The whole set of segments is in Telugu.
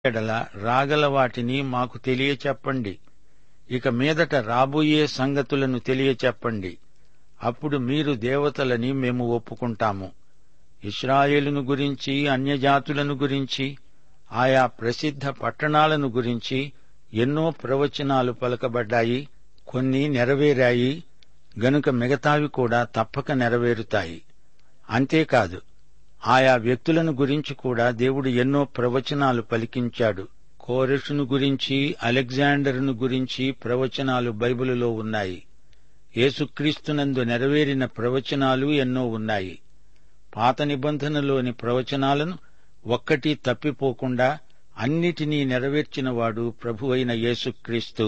ఎడల రాగల వాటిని మాకు తెలియచెప్పండి ఇక మీదట రాబోయే సంగతులను తెలియచెప్పండి అప్పుడు మీరు దేవతలని మేము ఒప్పుకుంటాము ఇస్రాయేలును గురించి అన్యజాతులను గురించి ఆయా ప్రసిద్ధ పట్టణాలను గురించి ఎన్నో ప్రవచనాలు పలకబడ్డాయి కొన్ని నెరవేరాయి గనుక మిగతావి కూడా తప్పక నెరవేరుతాయి అంతేకాదు ఆయా వ్యక్తులను గురించి కూడా దేవుడు ఎన్నో ప్రవచనాలు పలికించాడు కోరెషును గురించి అలెగ్జాండర్ను గురించి ప్రవచనాలు బైబిలులో ఉన్నాయి యేసుక్రీస్తునందు నెరవేరిన ప్రవచనాలు ఎన్నో ఉన్నాయి పాత నిబంధనలోని ప్రవచనాలను ఒక్కటి తప్పిపోకుండా అన్నిటినీ నెరవేర్చినవాడు ప్రభువైన యేసుక్రీస్తు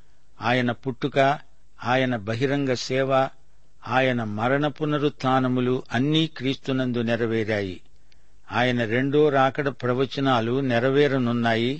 ఆయన పుట్టుక ఆయన బహిరంగ సేవ ఆయన మరణ పునరుత్నములు అన్నీ క్రీస్తునందు నెరవేరాయి ఆయన రెండో రాకడ ప్రవచనాలు నెరవేరనున్నాయి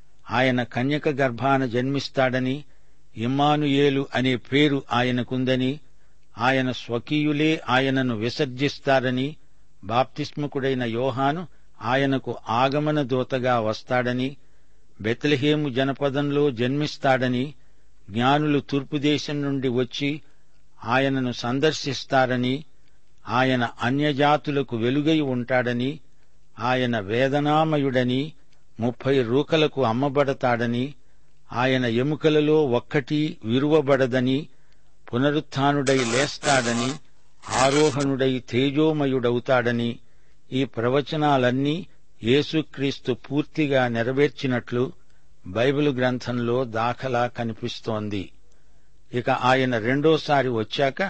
ఆయన కన్యక గర్భాన జన్మిస్తాడని ఇమ్మానుయేలు అనే పేరు ఆయనకుందని ఆయన స్వకీయులే ఆయనను విసర్జిస్తారని బాప్తిస్మకుడైన యోహాను ఆయనకు ఆగమన దూతగా వస్తాడని బెత్లహేము జనపదంలో జన్మిస్తాడని జ్ఞానులు తూర్పు దేశం నుండి వచ్చి ఆయనను సందర్శిస్తారని ఆయన అన్యజాతులకు వెలుగై ఉంటాడని ఆయన వేదనామయుడని ముప్పై రూకలకు అమ్మబడతాడని ఆయన ఎముకలలో ఒక్కటి విరువబడదని పునరుత్డై లేస్తాడని ఆరోహణుడై తేజోమయుడవుతాడని ఈ ప్రవచనాలన్నీ యేసుక్రీస్తు పూర్తిగా నెరవేర్చినట్లు బైబిల్ గ్రంథంలో దాఖలా కనిపిస్తోంది ఇక ఆయన రెండోసారి వచ్చాక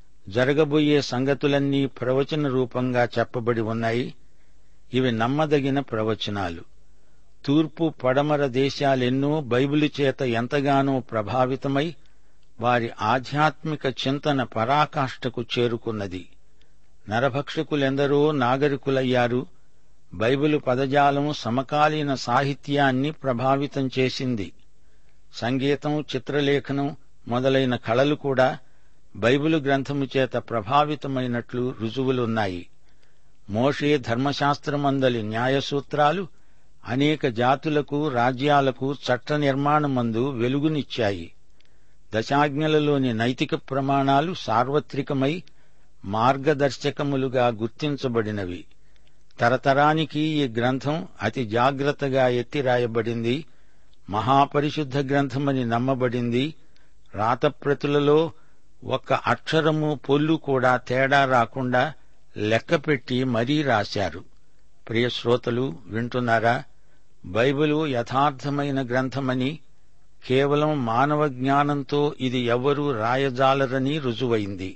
జరగబోయే సంగతులన్నీ ప్రవచన రూపంగా చెప్పబడి ఉన్నాయి ఇవి నమ్మదగిన ప్రవచనాలు తూర్పు పడమర దేశాలెన్నో బైబిలు చేత ఎంతగానో ప్రభావితమై వారి ఆధ్యాత్మిక చింతన పరాకాష్ఠకు చేరుకున్నది నరభక్షకులెందరో నాగరికులయ్యారు బైబిలు పదజాలం సమకాలీన సాహిత్యాన్ని ప్రభావితం చేసింది సంగీతం చిత్రలేఖనం మొదలైన కళలు కూడా బైబిలు గ్రంథము చేత ప్రభావితమైనట్లు రుజువులున్నాయి మోషే ధర్మశాస్త్రమందలి న్యాయసూత్రాలు అనేక జాతులకు రాజ్యాలకు చట్ట నిర్మాణమందు వెలుగునిచ్చాయి దశాజ్ఞలలోని నైతిక ప్రమాణాలు సార్వత్రికమై మార్గదర్శకములుగా గుర్తించబడినవి తరతరానికి ఈ గ్రంథం అతి జాగ్రత్తగా ఎత్తిరాయబడింది మహాపరిశుద్ధ గ్రంథమని నమ్మబడింది రాతప్రతులలో ఒక్క అక్షరము పొల్లు కూడా తేడా రాకుండా లెక్కపెట్టి మరీ రాశారు ప్రియ శ్రోతలు వింటున్నారా బైబిలు యథార్థమైన గ్రంథమని కేవలం మానవ జ్ఞానంతో ఇది ఎవరూ రాయజాలరని రుజువైంది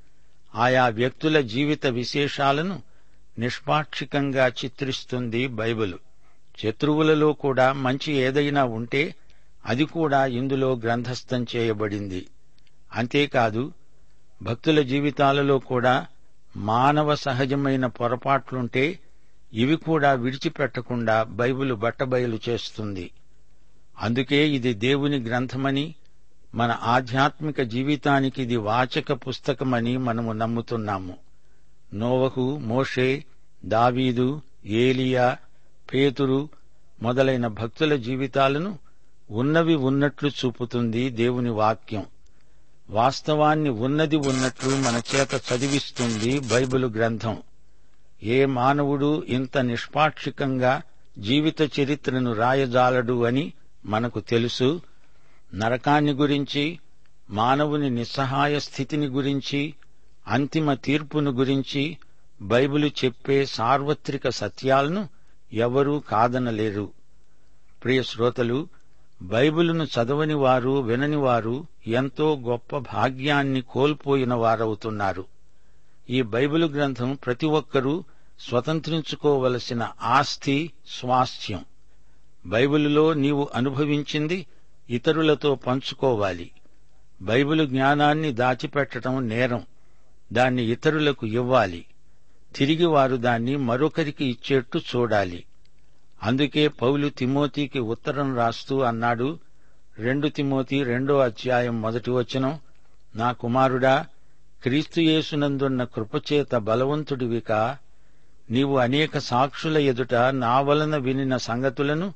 ఆయా వ్యక్తుల జీవిత విశేషాలను నిష్పాక్షికంగా చిత్రిస్తుంది బైబిలు శత్రువులలో కూడా మంచి ఏదైనా ఉంటే అది కూడా ఇందులో గ్రంథస్థం చేయబడింది అంతేకాదు భక్తుల జీవితాలలో కూడా మానవ సహజమైన పొరపాట్లుంటే ఇవి కూడా విడిచిపెట్టకుండా బైబిలు బట్టబయలు చేస్తుంది అందుకే ఇది దేవుని గ్రంథమని మన ఆధ్యాత్మిక జీవితానికి ఇది వాచక పుస్తకమని మనము నమ్ముతున్నాము నోవహు మోషే దావీదు ఏలియా పేతురు మొదలైన భక్తుల జీవితాలను ఉన్నవి ఉన్నట్లు చూపుతుంది దేవుని వాక్యం వాస్తవాన్ని ఉన్నది ఉన్నట్లు మన చేత చదివిస్తుంది బైబిలు గ్రంథం ఏ మానవుడు ఇంత నిష్పాక్షికంగా జీవిత చరిత్రను రాయజాలడు అని మనకు తెలుసు నరకాన్ని గురించి మానవుని నిస్సహాయ స్థితిని గురించి అంతిమ తీర్పును గురించి బైబిలు చెప్పే సార్వత్రిక సత్యాలను ఎవరూ కాదనలేరు ప్రియ శ్రోతలు బైబిలును చదవని వారు వినని వారు ఎంతో గొప్ప భాగ్యాన్ని కోల్పోయిన వారవుతున్నారు ఈ బైబిలు గ్రంథం ప్రతి ఒక్కరూ స్వతంత్రించుకోవలసిన ఆస్తి స్వాస్థ్యం బైబిలులో నీవు అనుభవించింది ఇతరులతో పంచుకోవాలి బైబిలు జ్ఞానాన్ని దాచిపెట్టడం నేరం దాన్ని ఇతరులకు ఇవ్వాలి తిరిగి వారు దాన్ని మరొకరికి ఇచ్చేట్టు చూడాలి అందుకే పౌలు తిమోతికి ఉత్తరం రాస్తూ అన్నాడు రెండు తిమోతి రెండో అధ్యాయం మొదటి వచనం నా కుమారుడా క్రీస్తుయేసునందున్న కృపచేత బలవంతుడివికా నీవు అనేక సాక్షుల ఎదుట నా వలన వినిన సంగతులను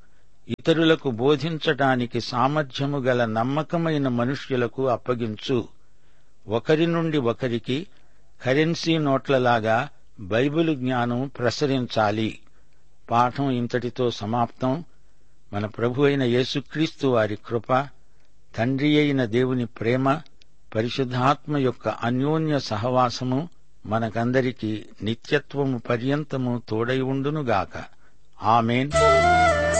ఇతరులకు బోధించటానికి సామర్థ్యము గల నమ్మకమైన మనుష్యులకు అప్పగించు ఒకరి నుండి ఒకరికి కరెన్సీ నోట్లలాగా బైబిలు జ్ఞానం ప్రసరించాలి పాఠం ఇంతటితో సమాప్తం మన ప్రభు అయిన యేసుక్రీస్తు వారి కృప తండ్రి అయిన దేవుని ప్రేమ పరిశుద్ధాత్మ యొక్క అన్యోన్య సహవాసము మనకందరికీ నిత్యత్వము పర్యంతము తోడై ఉండునుగాక ఆమెన్